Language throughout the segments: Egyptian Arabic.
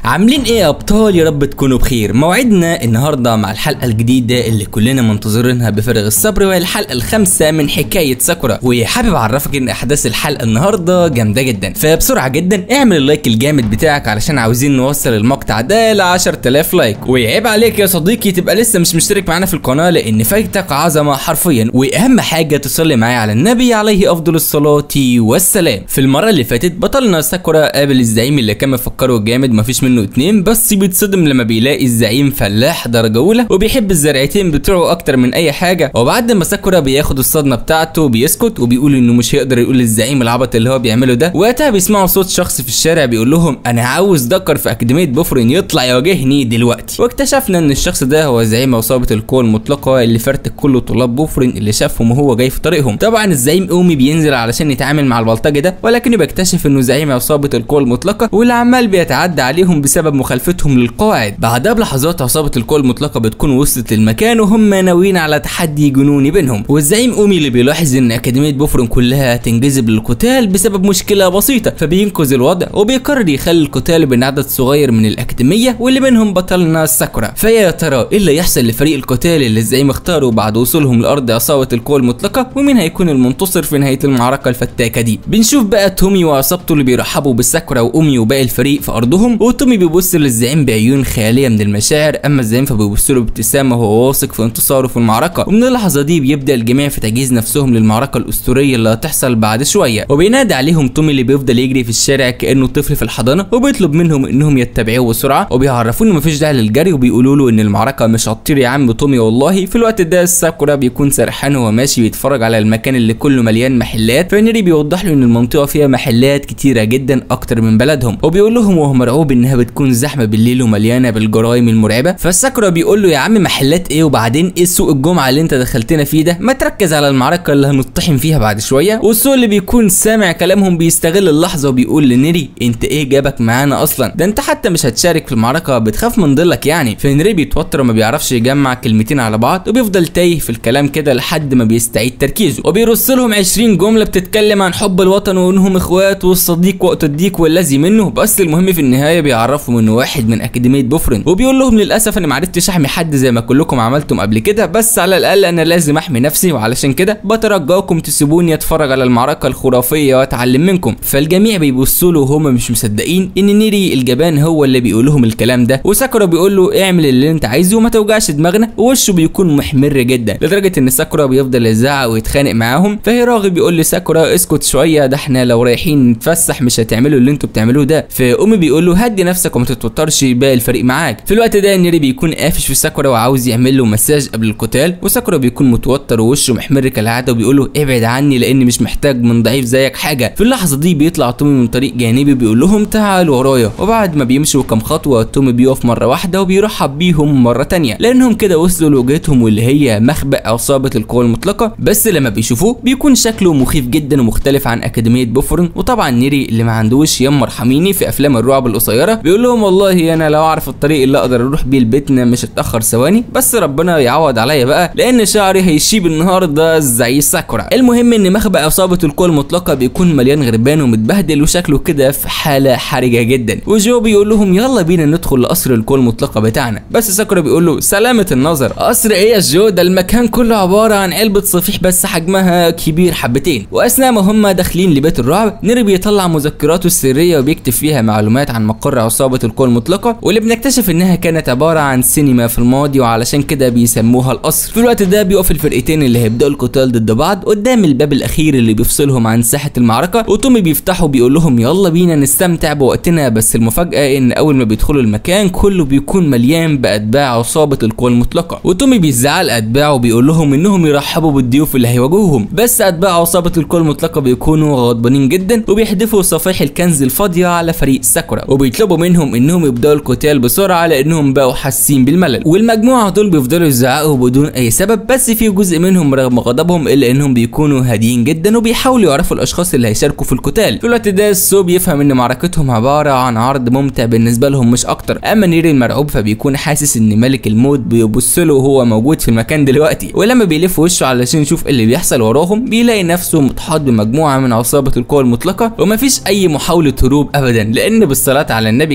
عاملين ايه يا ابطال يا رب تكونوا بخير موعدنا النهارده مع الحلقه الجديده اللي كلنا منتظرينها بفارغ الصبر وهي الحلقه الخامسه من حكايه ساكورا وحابب اعرفك ان احداث الحلقه النهارده جامده جدا فبسرعه جدا اعمل اللايك الجامد بتاعك علشان عاوزين نوصل المقطع ده ل 10000 لايك وعيب عليك يا صديقي تبقى لسه مش مشترك معانا في القناه لان فايتك عظمه حرفيا واهم حاجه تصلي معايا على النبي عليه افضل الصلاه والسلام في المره اللي فاتت بطلنا ساكورا قابل الزعيم اللي كان مفكره جامد مفيش منه اتنين بس بيتصدم لما بيلاقي الزعيم فلاح درجه اولى وبيحب الزرعتين بتوعه اكتر من اي حاجه وبعد ما ساكورا بياخد الصدمه بتاعته بيسكت وبيقول انه مش هيقدر يقول للزعيم العبط اللي هو بيعمله ده وقتها بيسمعوا صوت شخص في الشارع بيقول لهم انا عاوز دكر في اكاديميه بوفرين يطلع يواجهني دلوقتي واكتشفنا ان الشخص ده هو زعيم عصابه القوى المطلقه اللي فرتك كل طلاب بوفرين اللي شافهم وهو جاي في طريقهم طبعا الزعيم اومي بينزل علشان يتعامل مع البلطجي ده ولكنه بيكتشف انه زعيم عصابه القوى المطلقه واللي عمال بيتعدى عليهم بسبب مخالفتهم للقواعد بعدها بلحظات عصابه القوى المطلقه بتكون وصلت للمكان وهم ناويين على تحدي جنوني بينهم والزعيم اومي اللي بيلاحظ ان اكاديميه بوفرين كلها تنجذب للقتال بسبب مشكله بسيطه فبينقذ الوضع وبيقرر يخلي القتال بين عدد صغير من الاكاديميه واللي منهم بطلنا ساكورا فيا ترى ايه اللي يحصل لفريق القتال اللي الزعيم اختاره بعد وصولهم لارض عصابه القوى المطلقه ومين هيكون المنتصر في نهايه المعركه الفتاكه دي بنشوف بقى تومي وعصابته اللي بيرحبوا بالساكورا واومي وباقي الفريق في ارضهم وتومي بيبص للزعيم بعيون خاليه من المشاعر اما الزعيم فبيبص له بابتسامه وهو واثق في انتصاره في المعركه ومن اللحظه دي بيبدا الجميع في تجهيز نفسهم للمعركه الاسطوريه اللي هتحصل بعد شويه وبينادي عليهم تومي اللي بيفضل يجري في الشارع كانه طفل في الحضانه وبيطلب منهم انهم يتبعوه بسرعه وبيعرفوه انه مفيش داعي للجري وبيقولوا له ان المعركه مش هتطير يا عم تومي والله في الوقت ده ساكورا بيكون سرحان وهو ماشي بيتفرج على المكان اللي كله مليان محلات فنري بيوضح له ان المنطقه فيها محلات كتيره جدا اكتر من بلدهم وبيقول لهم وهو مرعوب انها بتكون زحمه بالليل ومليانه بالجرائم المرعبه فالساكورا بيقول له يا عم محلات ايه وبعدين ايه سوق الجمعه اللي انت دخلتنا فيه ده ما تركز على المعركه اللي هنطحن فيها بعد شويه والسوق اللي بيكون سامع كلامهم بيستغل اللحظه وبيقول لنيري انت ايه جابك معانا اصلا ده انت حتى مش هتشارك في المعركه بتخاف من ضلك يعني فنري بيتوتر وما بيعرفش يجمع كلمتين على بعض وبيفضل تايه في الكلام كده لحد ما بيستعيد تركيزه وبيرص لهم 20 جمله بتتكلم عن حب الوطن وانهم اخوات والصديق وقت الضيق والذي منه بس المهم في النهايه بيعرفهم انه واحد من اكاديميه بوفرين وبيقول لهم للاسف انا ما عرفتش احمي حد زي ما كلكم عملتم قبل كده بس على الاقل انا لازم احمي نفسي وعلشان كده بترجاكم تسيبوني اتفرج على المعركه الخرافيه واتعلم منكم فالجميع بيبصوا له وهم مش مصدقين ان نيري الجبان هو اللي بيقول لهم الكلام ده وساكورا بيقول له اعمل اللي انت عايزه وما توجعش دماغنا ووشه بيكون محمر جدا لدرجه ان ساكورا بيفضل يزعق ويتخانق معاهم فهيراغي بيقول لساكورا اسكت شويه ده احنا لو رايحين نتفسح مش هتعملوا اللي انتوا بتعملوه ده فامي بيقول له هدي نفسك وما تتوترش باقي الفريق معاك في الوقت ده نيري بيكون قافش في ساكورا وعاوز يعمل له مساج قبل القتال وساكورا بيكون متوتر ووشه محمر كالعاده وبيقول له ابعد عني لاني مش محتاج من ضعيف زيك حاجه في اللحظه دي بيطلع تومي من طريق جانبي بيقول لهم تعالوا ورايا وبعد ما بيمشوا كام خطوه تومي بيقف مره واحده وبيرحب بيهم مره تانية لانهم كده وصلوا لوجهتهم واللي هي مخبأ عصابه القوى المطلقه بس لما بيشوفوه بيكون شكله مخيف جدا ومختلف عن اكاديميه بوفرن وطبعا نيري اللي ما عندوش يم ارحميني في افلام الرعب القصيره بيقول لهم والله انا لو اعرف الطريق اللي اقدر اروح بيه لبيتنا مش هتاخر ثواني بس ربنا يعوض عليا بقى لان شعري هيشيب النهارده زي ساكورا المهم ان مخبأ عصابه القوى المطلقه بيكون مليان غربان ومتبهدل وشكله كده في حاله حرجه جدا وجو بيقول لهم يلا بينا ندخل لقصر القوى المطلقه بتاعنا بس ساكورا بيقول له سلامه النظر قصر ايه يا جو ده المكان كله عباره عن علبه صفيح بس حجمها كبير حبتين واثناء ما هم داخلين لبيت الرعب نيري بيطلع مذكراته السريه وبيكتب فيها معلومات عن مقر عصابه القوى المطلقه واللي بنكتشف انها كانت عباره عن سينما في الماضي وعلشان كده بيسموها القصر في الوقت ده بيقف الفرقتين اللي هيبداوا القتال ضد بعض قدام الباب الاخير اللي بيفصلهم عن ساحه المعركه وتومي بيفتحوا بيقول لهم يلا بينا نستمتع بوقتنا بس المفاجاه ان اول ما بيدخلوا المكان كله بيكون مليان باتباع عصابه القوى المطلقه وتومي بيزعل اتباعه وبيقول لهم انهم يرحبوا بالضيوف اللي هيواجهوهم بس اتباع عصابه القوى المطلقه بيكونوا غضبانين جدا وبيحدفوا صفائح الكنز الفاضيه على فريق ساكورا وبيطلبوا منهم انهم يبداوا القتال بسرعه لانهم بقوا حاسين بالملل والمجموعه دول بيفضلوا يزعقوا بدون اي سبب بس في جزء منهم رغم غضبهم الا انهم بيكونوا هاديين جدا وبيحاولوا يعرفوا الاشخاص اللي هيشاركوا في القتال في الوقت ده السو بيفهم ان معركتهم عباره عن عرض ممتع بالنسبه لهم مش اكتر اما نيري المرعوب فبيكون حاسس ان ملك الموت بيبص له وهو موجود في المكان دلوقتي ولما بيلف وشه علشان يشوف اللي بيحصل وراهم بيلاقي نفسه متحاط بمجموعه من عصابه القوى المطلقه ومفيش اي محاوله هروب ابدا لان بالصلاه على النبي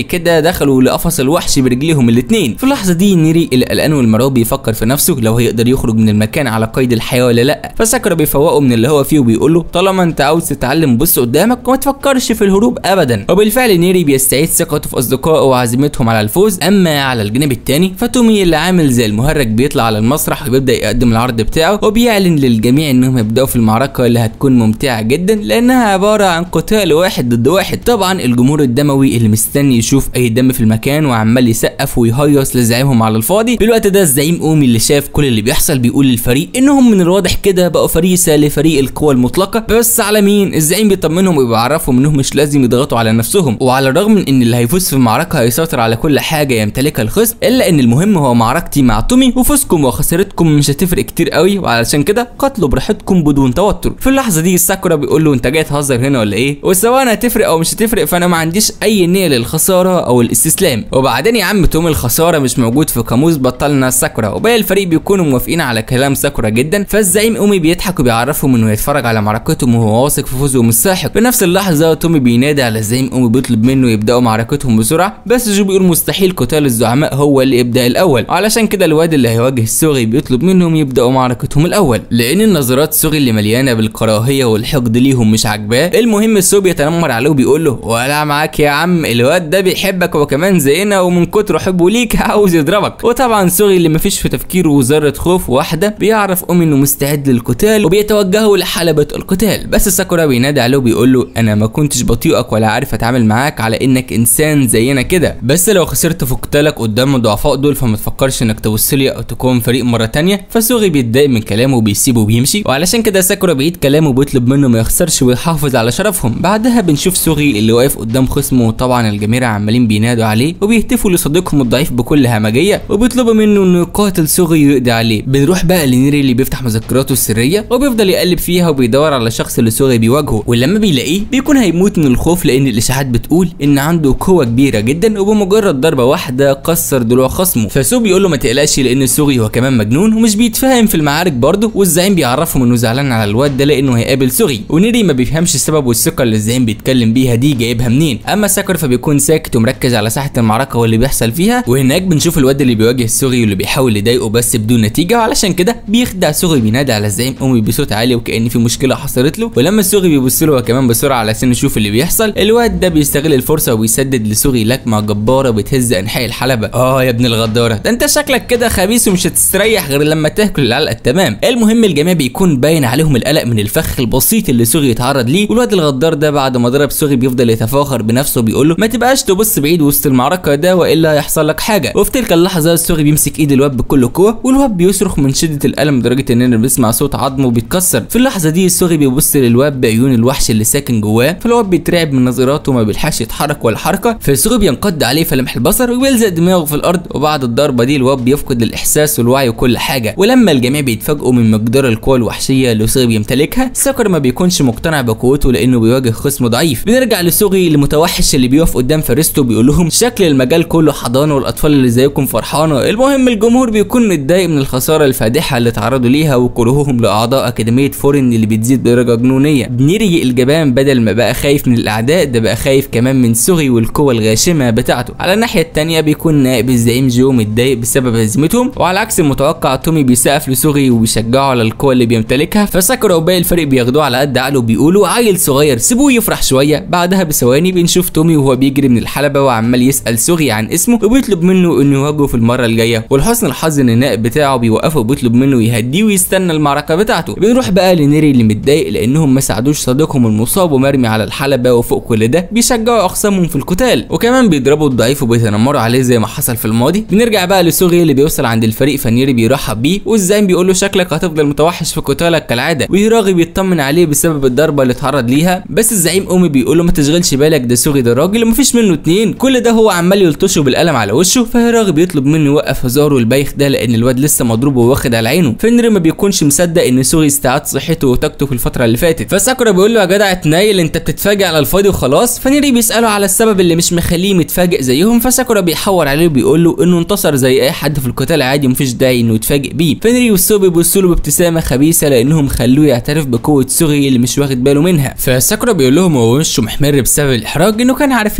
كده دخلوا لقفص الوحش برجليهم الاتنين في اللحظه دي نيري القلقان والمرعوب بيفكر في نفسه لو هيقدر يخرج من المكان على قيد الحياه ولا لا فساكورا بيفوقه من اللي هو فيه وبيقول له طالما انت عاوز تتعلم بص قدامك وما تفكرش في الهروب ابدا وبالفعل نيري بيستعيد ثقته في اصدقائه وعزيمتهم على الفوز اما على الجانب التاني فتومي اللي عامل زي المهرج بيطلع على المسرح وبيبدا يقدم العرض بتاعه وبيعلن للجميع انهم يبداوا في المعركه اللي هتكون ممتعه جدا لانها عباره عن قتال واحد ضد واحد طبعا الجمهور الدموي اللي مستني يشوف اي دم في المكان وعمال يسقف ويهيص لزعيمهم على الفاضي في الوقت ده الزعيم اومي اللي شاف كل اللي بيحصل بيقول للفريق انهم من الواضح كده بقوا فريسه لفريق القوى المطلقه بس على مين الزعيم بيطمنهم وبيعرفهم انهم مش لازم يضغطوا على نفسهم وعلى الرغم من ان اللي هيفوز في المعركه هيسيطر على كل حاجه يمتلكها الخصم الا ان المهم هو معركتي مع تومي وفوزكم وخسارتكم مش هتفرق كتير قوي وعلشان كده قتلوا براحتكم بدون توتر في اللحظه دي ساكورا بيقول له انت جاي تهزر هنا ولا ايه وسواء هتفرق او مش هتفرق فانا ما عنديش اي نيه للخساره او الاستسلام وبعدين يا عم تومي الخساره مش موجود في قاموس بطلنا ساكورا وباقي الفريق بيكونوا موافقين على كلام ساكورا جدا فالزعيم اومي بيضحك وبيعرفهم انه يتفرج على معركتهم وهو واثق في فوزهم الساحق في نفس اللحظه تومي بينادي على الزعيم اومي بيطلب منه يبداوا معركتهم بسرعه بس جو بيقول مستحيل قتال الزعماء هو اللي يبدا الاول علشان كده الواد اللي هيواجه سوغي بيطلب منهم يبداوا معركتهم الاول لان النظرات سوغي اللي مليانه بالكراهيه والحقد ليهم مش عاجباه المهم السو بيتنمر عليه وبيقول له ولا معاك يا عم الواد ده بيحبك وكمان زينا ومن كتر حبه ليك عاوز يضربك وطبعا سوغي اللي مفيش في تفكيره ذره خوف واحده بيعرف اومي انه مستعد للقتال وبيتوجهوا لحلبة القتال بس ساكورا بينادي عليه وبيقول له انا ما كنتش بطيئك ولا عارف اتعامل معاك على انك انسان زينا كده بس لو خسرت في قتالك قدام الضعفاء دول فما تفكرش انك تبص لي او تكون فريق مره تانية فسوغي بيتضايق من كلامه وبيسيبه وبيمشي وعلشان كده ساكورا بيعيد كلامه وبيطلب منه ما يخسرش ويحافظ على شرفهم بعدها بنشوف سوغي اللي واقف قدام خصمه وطبعا الجماهير عمالين بينادوا عليه وبيهتفوا لصديقهم الضعيف بكل همجيه وبيطلبوا منه انه يقاتل سوغي ويقضي عليه بنروح بقى لنيري اللي بيفتح مذكراته السريه وبيفضل يقلب فيها وبيدور على الشخص اللي سوغي بيواجهه ولما بيلاقيه بيكون هيموت من الخوف لان الاشاعات بتقول ان عنده قوه كبيره جدا وبمجرد ضربه واحده كسر ضلوع خصمه فسو بيقول له ما تقلقش لان سوغي هو كمان مجنون ومش بيتفاهم في المعارك برضه والزعيم بيعرفهم انه زعلان على الواد ده لانه هيقابل سوغي ونيري ما بيفهمش السبب والثقه اللي الزعيم بيتكلم بيها دي جايبها منين اما ساكر فبيكون ساكت ومركز على ساحه المعركه واللي بيحصل فيها وهناك بنشوف الواد اللي بيواجه سوغي واللي بيحاول يضايقه بس بدون نتيجه وعلشان كده بيخدع سوغي بينادي على الزعيم امي بصوت عالي وكان في مشكله حصلت له ولما سوغي بيبص له هو كمان بسرعه على سن يشوف اللي بيحصل الواد ده بيستغل الفرصه وبيسدد لسوغي لكمه جباره بتهز انحاء الحلبه اه يا ابن الغداره ده انت شكلك كده خبيث ومش هتستريح غير لما تاكل العلقه التمام المهم الجميع بيكون باين عليهم القلق من الفخ البسيط اللي سوغي يتعرض ليه والواد الغدار ده بعد ما ضرب سوغي بيفضل يتفاخر بنفسه بيقول له ما تبقاش تبص بعيد وسط المعركه ده والا هيحصل لك حاجه وفي تلك اللحظه سوغي بيمسك ايد الواد بكل قوه والواد بيصرخ من شده الالم لدرجه اننا بنسمع صوت عظمه بيتكسر في اللحظه دي سوغي بيبص للواد بعيون الوحش اللي ساكن جواه فالواد بيترعب من نظراته وما بيلحقش يتحرك ولا حركه فسوغي بينقض عليه في لمح البصر وبيلزق دماغه في الارض وبعد الضربه دي الواد بيفقد الاحساس والوعي وكل حاجه ولما الجميع بيتفاجئوا من مقدار القوه الوحشيه اللي سوغي بيمتلكها ساكر ما بيكونش مقتنع بقوته لانه بيواجه خصم ضعيف بنرجع لسوغي المتوحش اللي بيقف قدام فريسته بيقول لهم شكل المجال كله حضانه والاطفال اللي زيكم فرحانه المهم الجمهور بيكون متضايق من الخساره الفادحه اللي تعرضوا ليها وكرههم لاعضاء اكاديميه فورن اللي بتزيد بدرجه جنونيه بنيري الجبان بدل ما بقى خايف من الاعداء ده بقى خايف كمان من سوغي والقوه الغاشمه بتاعته على الناحيه التانيه بيكون نائب الزعيم جو متضايق بسبب هزيمتهم وعلى عكس المتوقع تومي بيسقف لسوغي وبيشجعه على القوه اللي بيمتلكها فساكورا وباقي الفريق بياخدوه على قد عقله بيقولوا عيل صغير سيبوه يفرح شويه بعدها بثواني بنشوف تومي وهو بيجري من الحلبه وعمال يسال سوغي عن اسمه وبيطلب منه انه يواجهه في المره الجايه ولحسن الحظ ان النائب بتاعه بيوقفه وبيطلب منه يهديه ويستنى المعركه بتاعته بنروح بقى لنيري اللي متضايق لانهم ما ساعدوش صديقهم المصاب ومرمي على الحلبه وفوق كل ده بيشجعوا اقسامهم في القتال وكمان بيضربوا الضعيف وبيتنمروا عليه زي ما حصل في الماضي بنرجع بقى لسوغي اللي بيوصل عند الفريق فنيري بيرحب بيه والزعيم بيقول له شكلك هتفضل متوحش في قتالك كالعاده وهيراغي بيطمن عليه بسبب الضربه اللي اتعرض ليها بس الزعيم اومي بيقول له ما تشغلش بالك ده سوغي ده راجل ومفيش منه اتنين كل ده هو عمال يلطشه بالقلم على وشه فهيراغي بيطلب منه يوقف هزاره البايخ ده لان الواد لسه مضروب وواخد على عينه فنري ما بيكونش مصدق ان سوغي استعاد صحته وطاقته في الفتره اللي فاتت فساكورا بيقول له يا جدع اتنايل انت بتتفاجئ على الفاضي وخلاص فنيري بيساله على السبب اللي مش مخليه متفاجئ زيهم فساكورا بيحور عليه وبيقول له انه انتصر زي اي حد في القتال عادي ومفيش داعي انه يتفاجئ بيه فنري والسو بيبصوا له بابتسامه خبيثه لانهم خلوه يعترف بقوه سوغي اللي مش واخد باله منها فساكورا بيقول لهم هو وشه محمر بسبب الاحراج انه كان عارف ان سوغي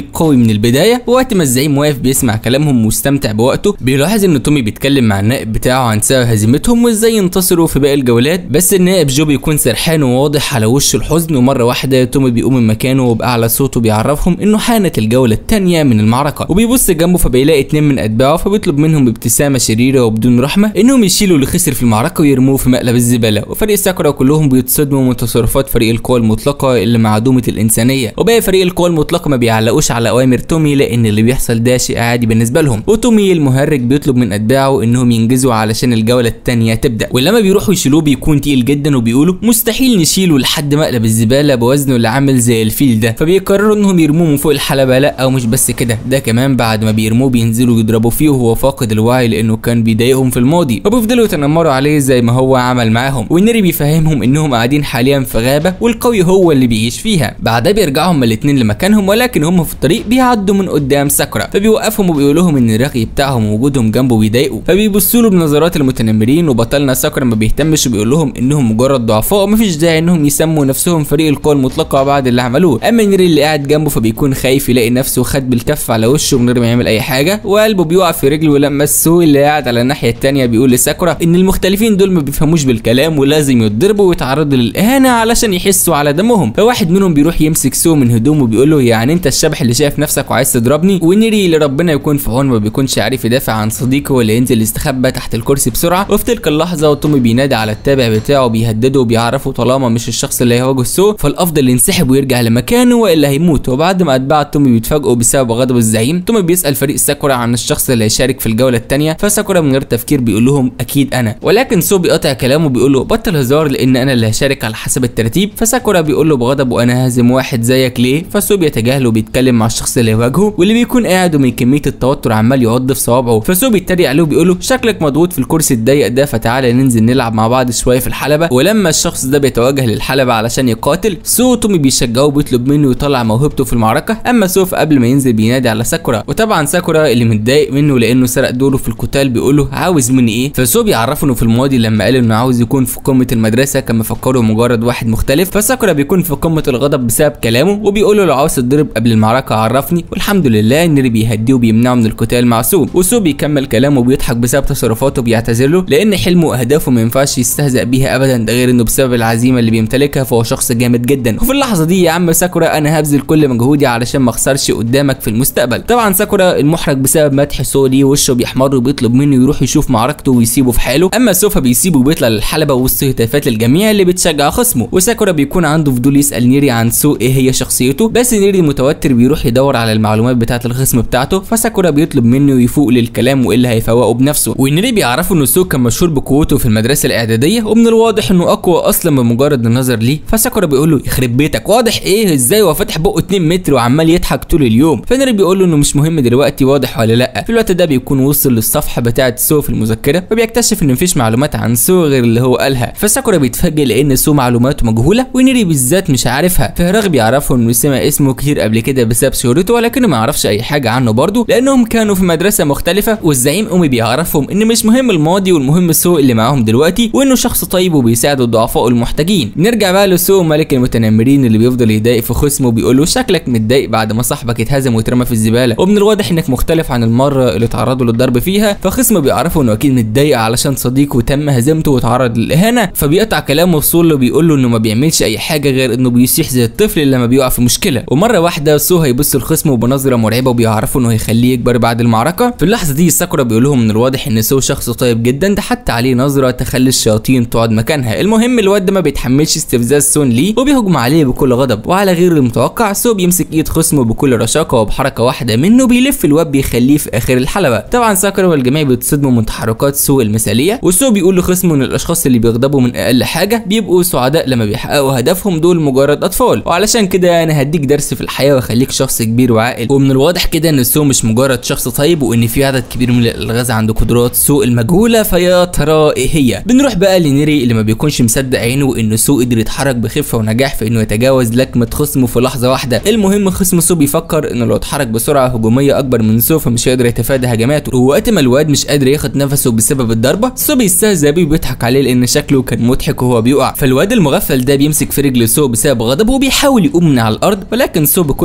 تومي قوي من البدايه ووقت ما الزعيم واقف بيسمع كلامهم ومستمتع بوقته بيلاحظ ان تومي بيتكلم مع النائب بتاعه عن سبب هزيمتهم وازاي ينتصروا في باقي الجولات بس النائب جو بيكون سرحان وواضح على وشه الحزن ومره واحده تومي بيقوم من مكانه وباعلى صوته بيعرفهم انه حانت الجوله الثانيه من المعركه وبيبص جنبه فبيلاقي اتنين من اتباعه فبيطلب منهم بابتسامه شريره وبدون رحمه انهم يشيلوا اللي خسر في المعركه ويرموه في مقلب الزباله وفريق ساكورا كلهم بيتصدموا من تصرفات فريق القوى المطلقه اللي معدومه الانسانيه وباقي فريق القوى المطلقه ما بيعلقوش على اوامر تومي لان اللي بيحصل ده شيء عادي بالنسبه لهم وتومي المهرج بيطلب من اتباعه انهم ينجزوا علشان الجوله الثانيه تبدا ولما بيروحوا يشيلوه بيكون تقيل جدا وبيقولوا مستحيل نشيله لحد مقلب الزباله بوزنه اللي عامل زي الفيل ده فبيقرروا انهم يرموه من فوق الحلبه لا ومش بس كده ده كمان بعد ما بيرموه بينزلوا يضربوا فيه وهو فاقد الوعي لانه كان بيضايقهم في الماضي وبيفضلوا يتنمروا عليه زي ما هو عمل معاهم والنيري بيفهمهم انهم قاعدين حاليا في غابه والقوي هو اللي بيعيش فيها بعدها بيرجعوا هما الاتنين لمكانهم ولكن هم في الطريق بيعدوا من قدام ساكورا فبيوقفهم وبيقول لهم ان الرغي بتاعهم ووجودهم جنبه بيضايقوا فبيبصوا له بنظرات المتنمرين وبطلنا ساكورا ما بيهتمش وبيقول لهم انهم مجرد ضعفاء ومفيش داعي انهم يسموا نفسهم فريق القوى المطلقه بعد اللي عملوه اما نيري اللي قاعد جنبه فبيكون خايف يلاقي نفسه خد بالكف على وشه من غير ما يعمل اي حاجه وقلبه بيقع في رجله لما السوق اللي قاعد على الناحيه التانيه بيقول لساكورا ان المختلفين دول ما بيفهموش بالكلام ولازم يتضربوا ويتعرضوا للاهانه علشان يحسوا على دمهم فواحد منهم بيروح يمسك سو من هدومه وبيقول له يعني انت الشبح اللي شايف نفسك وعايز تضربني ونيري اللي ربنا يكون في عونه ما بيكونش عارف يدافع عن صديقه اللي ينزل يستخبى تحت الكرسي بسرعه وفي تلك اللحظه وتومي بينادي على التابع بتاعه بيهدده وبيعرفه طالما مش الشخص اللي هيواجه سو فالافضل ينسحب ويرجع لمكانه والا هيموت وبعد ما اتباع تومي بيتفاجئوا بسبب غضب الزعيم تومي بيسال فريق ساكورا عن الشخص اللي هيشارك في الجوله الثانيه فساكورا من غير تفكير بيقول لهم اكيد انا ولكن سو بيقطع كلامه بيقول له بطل هزار لان انا اللي هشارك على حسب الترتيب فساكورا بيقول له بغضب وانا هازم واحد زيك ليه فسو بيتجاهله وبيتكلم مع الشخص اللي يواجهه واللي بيكون قاعد ومن كميه التوتر عمال يعض في صوابعه فسو بيتريق عليه وبيقول له شكلك مضغوط في الكرسي الضيق ده فتعالى ننزل نلعب مع بعض شويه في الحلبه ولما الشخص ده بيتوجه للحلبه علشان يقاتل سو وتومي بيشجعوه وبيطلب منه يطلع موهبته في المعركه اما سو قبل ما ينزل بينادي على ساكورا وطبعا ساكورا اللي متضايق منه لانه سرق دوره في القتال بيقول له عاوز مني ايه فسو بيعرفه انه في الماضي لما قال انه عاوز يكون في قمه المدرسه كان مفكره مجرد واحد مختلف فساكورا بيكون في قمه الغضب بسبب كلامه وبيقول له لو عاوز تضرب قبل المعركه عرفني والحمد لله ان اللي بيهديه وبيمنعه من القتال مع سو وسو بيكمل كلامه وبيضحك بسبب تصرفاته وبيعتذر له لان حلمه واهدافه ما ينفعش يستهزأ بيها ابدا ده غير انه بسبب العزيمه اللي بيمتلكها فهو شخص جامد جدا وفي اللحظه دي يا عم ساكورا انا هبذل كل مجهودي علشان ما اخسرش قدامك في المستقبل طبعا ساكورا المحرج بسبب مدح سو ليه وشه بيحمر وبيطلب منه يروح يشوف معركته ويسيبه في حاله اما سوفا بيسيبه وبيطلع للحلبه وسط هتافات الجميع اللي بتشجع خصمه وساكورا بيكون عنده فضول يسال نيري عن سو ايه هي شخصيته بس نيري متوتر بيروح يدور على المعلومات بتاعه الخصم بتاعته فساكورا بيطلب منه يفوق للكلام والا هيفوقه بنفسه ونيري بيعرفوا ان سو كان مشهور بقوته في المدرسه الاعداديه ومن الواضح انه اقوى اصلا بمجرد النظر ليه فساكورا بيقول له يخرب بيتك واضح ايه ازاي هو فاتح بقه 2 متر وعمال يضحك طول اليوم فنيري بيقول له انه مش مهم دلوقتي واضح ولا لا في الوقت ده بيكون وصل للصفحه بتاعه سو في المذكره وبيكتشف ان مفيش معلومات عن سو غير اللي هو قالها فساكورا بيتفاجئ لان سو معلوماته مجهوله ونيري بالذات مش عارفها فهراغ بيعرفه انه سمع اسمه كتير قبل كده بسبب شهرته ولكنه ما يعرفش اي حاجه عنه برضه لانهم كانوا في مدرسه مختلفه والزعيم امي بيعرفهم ان مش مهم الماضي والمهم سو اللي معاهم دلوقتي وانه شخص طيب وبيساعد الضعفاء والمحتاجين نرجع بقى لسو ملك المتنمرين اللي بيفضل يضايق في خصمه وبيقول له شكلك متضايق بعد ما صاحبك اتهزم واترمى في الزباله ومن الواضح انك مختلف عن المره اللي تعرضوا للضرب فيها فخصمه بيعرفه انه اكيد متضايق علشان صديقه تم هزيمته واتعرض للاهانه فبيقطع كلامه وصول وبيقول له انه ما بيعملش اي حاجه غير انه بيصيح زي الطفل لما بيقع في مشكله ومره واحده سو هيبص لخصمه بنظره مرعبه وبيعرفه انه هيخليه يكبر بعد المعركه في اللحظه دي ساكورا بيقول لهم من الواضح ان سو شخص طيب جدا ده حتى عليه نظره تخلي الشياطين تقعد مكانها المهم الواد ده ما بيتحملش استفزاز سون ليه وبيهجم عليه بكل غضب وعلى غير المتوقع سو بيمسك ايد خصمه بكل رشاقه وبحركه واحده منه بيلف الواد بيخليه في اخر الحلبه طبعا ساكورا والجميع بيتصدموا من تحركات سو المثاليه وسو بيقول لخصمه ان الاشخاص اللي بيغضبوا من اقل حاجه بيبقوا سعداء لما بيحققوا هدفهم دول مجرد اطفال وعلشان كده انا هديك درس في الحياه واخليك شخص كبير وعاقل ومن الواضح كده ان سو مش مجرد شخص طيب وان في عدد كبير من الالغاز عنده قدرات سو المجهوله فيا ترى ايه هي بنروح بقى لنيري اللي ما بيكونش مصدق عينه ان سو قدر يتحرك بخفه ونجاح في انه يتجاوز لكمه خصمه في لحظه واحده المهم خصم سو بيفكر انه لو اتحرك بسرعه هجوميه اكبر من سو فمش هيقدر يتفادى هجماته ووقت ما الواد مش قادر ياخد نفسه بسبب الضربه سو بيستهزأ بيه وبيضحك عليه لان شكله كان مضحك وهو بيقع فالواد المغفل ده بيمسك في رجل سو بسبب غضبه وبيحاول يقوم من على الارض ولكن سو بكل هدوء بيلف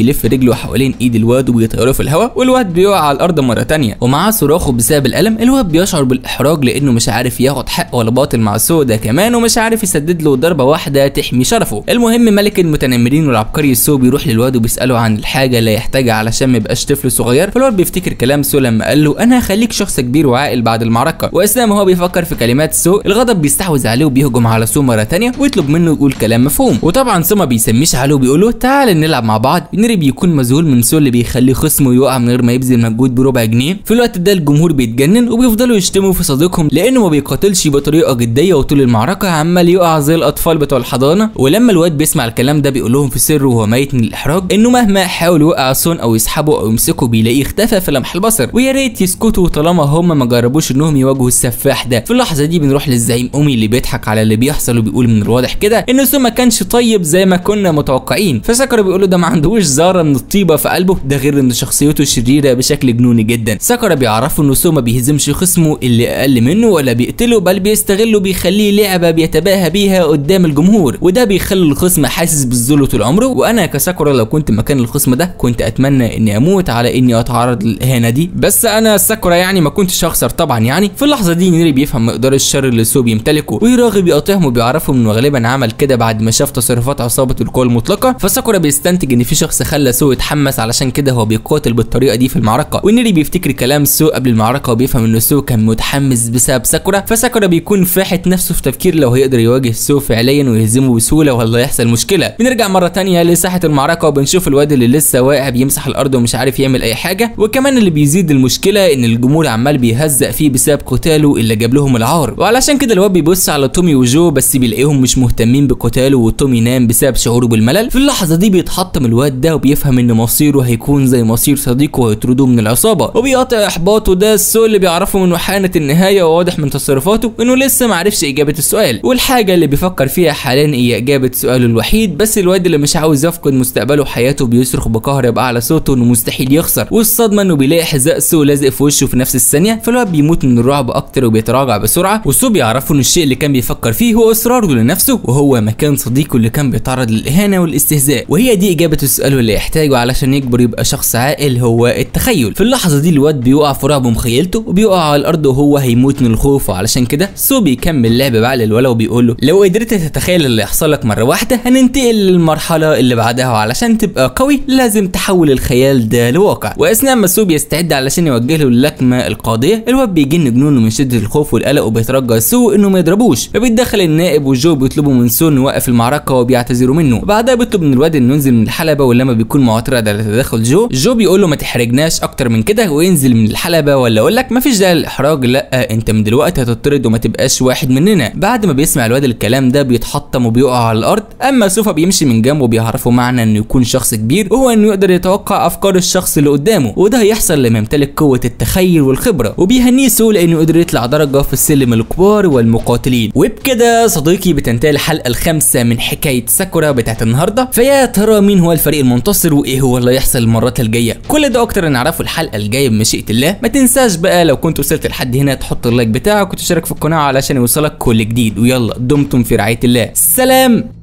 بيلف رجله حوالين ايد الواد وبيطيره في الهواء والواد بيقع على الارض مره تانية ومعاه صراخه بسبب الالم الواد بيشعر بالاحراج لانه مش عارف ياخد حق ولا باطل مع سو ده كمان ومش عارف يسدد له ضربه واحده تحمي شرفه المهم ملك المتنمرين والعبقري سو بيروح للواد وبيساله عن الحاجه اللي يحتاجها علشان ما يبقاش طفل صغير فالواد بيفتكر كلام سو لما قال له انا هخليك شخص كبير وعاقل بعد المعركه واثناء ما هو بيفكر في كلمات سو الغضب بيستحوذ عليه وبيهجم على سو مره تانية ويطلب منه يقول كلام مفهوم وطبعا سو ما بيسميش عليه وبيقول له تعال نلعب مع بعض نيري بيكون مذهول من سو اللي بيخلي خصمه يقع من غير ما يبذل مجهود بربع جنيه في الوقت ده الجمهور بيتجنن وبيفضلوا يشتموا في صديقهم لانه ما بيقاتلش بطريقه جديه وطول المعركه عمال يقع زي الاطفال بتوع الحضانه ولما الواد بيسمع الكلام ده بيقول لهم في سر وهو ميت من الاحراج انه مهما حاول يوقع سون او يسحبه او يمسكه بيلاقيه اختفى في لمح البصر ويا ريت يسكتوا طالما هم ما جربوش انهم يواجهوا السفاح ده في اللحظه دي بنروح للزعيم امي اللي بيضحك على اللي بيحصل وبيقول من الواضح كده ان سون ما كانش طيب زي ما كنا متوقعين فساكورا بيقول له ده ما عندهوش ذره من الطيبه في قلبه ده غير ان شخصيته شريره بشكل جنوني جدا ساكورا بيعرفوا ان سو ما بيهزمش خصمه اللي اقل منه ولا بيقتله بل بيستغله بيخليه لعبه بيتباهى بيها قدام الجمهور وده بيخلي الخصم حاسس بالذل طول عمره وانا كساكورا لو كنت مكان الخصم ده كنت اتمنى اني اموت على اني اتعرض للاهانه دي بس انا ساكورا يعني ما كنتش هخسر طبعا يعني في اللحظه دي نيري بيفهم مقدار الشر اللي سو بيمتلكه ويراغب يقاطعهم وبيعرفهم انه غالبا عمل كده بعد ما شاف تصرفات عصابه القوى المطلقه فساكورا بيستنتج ان في شخص خلى سو يتحمس علشان كده هو بيقاتل بالطريقه دي في المعركه ونيري بيفتكر كلام سو قبل المعركه وبيفهم ان سو كان متحمس بسبب ساكورا فساكورا بيكون فاحت نفسه في تفكير لو هيقدر يواجه سو فعليا ويهزمه بسهوله ولا يحصل مشكله بنرجع مره تانية لساحه المعركه وبنشوف الواد اللي لسه واقع بيمسح الارض ومش عارف يعمل اي حاجه وكمان اللي بيزيد المشكله ان الجمهور عمال بيهزق فيه بسبب قتاله اللي جاب لهم العار وعلشان كده الواد بيبص على تومي وجو بس بيلاقيهم مش مهتمين بقتاله وتومي نام بسبب شعوره بالملل في اللحظه دي بيتحطم الواد ده وبيفهم ان مصيره هيكون زي مصير صديقه ويطردوه من العصابه وبيقاطع احباطه ده السو اللي بيعرفه منه حانه النهايه وواضح من تصرفاته انه لسه ما عرفش اجابه السؤال والحاجه اللي بيفكر فيها حاليا هي اجابه سؤاله الوحيد بس الواد اللي مش عاوز يفقد مستقبله وحياته بيصرخ بقهر باعلى صوته انه مستحيل يخسر والصدمه انه بيلاقي حذاء سو لازق في وشه في نفس الثانيه فالواد بيموت من الرعب اكتر وبيتراجع بسرعه وسو بيعرفوا ان الشيء اللي كان بيفكر فيه هو اصراره لنفسه وهو مكان صديقه اللي كان بيتعرض للاهانه والاستهزاء وهي دي اجابه السؤال اللي يحتاجه علشان يكبر يبقى شخص عاقل هو التخيل في اللحظه دي الواد بيقع في رعب مخيلته وبيقع على الارض وهو هيموت من الخوف وعلشان كده سو بيكمل لعب بعقل الولا وبيقول له لو قدرت تتخيل اللي يحصل لك مره واحده هننتقل للمرحله اللي بعدها وعلشان تبقى قوي لازم تحول الخيال ده لواقع واثناء ما سو بيستعد علشان يوجه له اللكمه القاضيه الواد بيجن جنونه من شده الخوف والقلق وبيترجى سو انه ما يضربوش فبيتدخل النائب وجو بيطلبوا من سو انه يوقف المعركه وبيعتذروا منه وبعدها بيطلب من الواد انه ينزل من الحلبه ولما بيكون معترض على تدخل جو جو بيقول له ما تحرجناش اكتر من كده وينزل من الحلبه ولا اقول لك مفيش داعي للاحراج لا انت من دلوقتي هتطرد وما تبقاش واحد مننا بعد ما بيسمع الواد الكلام ده بيتحطم وبيقع على الارض اما سوفا بيمشي من جنبه بيعرفوا معنى انه يكون شخص كبير وهو انه يقدر يتوقع افكار الشخص اللي قدامه وده هيحصل لما يمتلك قوه التخيل والخبره وبيهنيه سو لانه قدر يطلع درجه في السلم الكبار والمقاتلين وبكده صديقي بتنتهي الحلقه الخامسه من حكايه ساكورا بتاعت النهارده فيا ترى مين هو الفريق المنتصر وايه هو اللي هيحصل المرات الجايه كل ده اكتر نعرفه الحلقه الجايه بمشيئه الله ما تنساش بقى لو كنت وصلت لحد هنا تحط اللايك بتاعك وتشترك في القناه علشان يوصلك كل جديد ويلا دمتم في رعايه الله سلام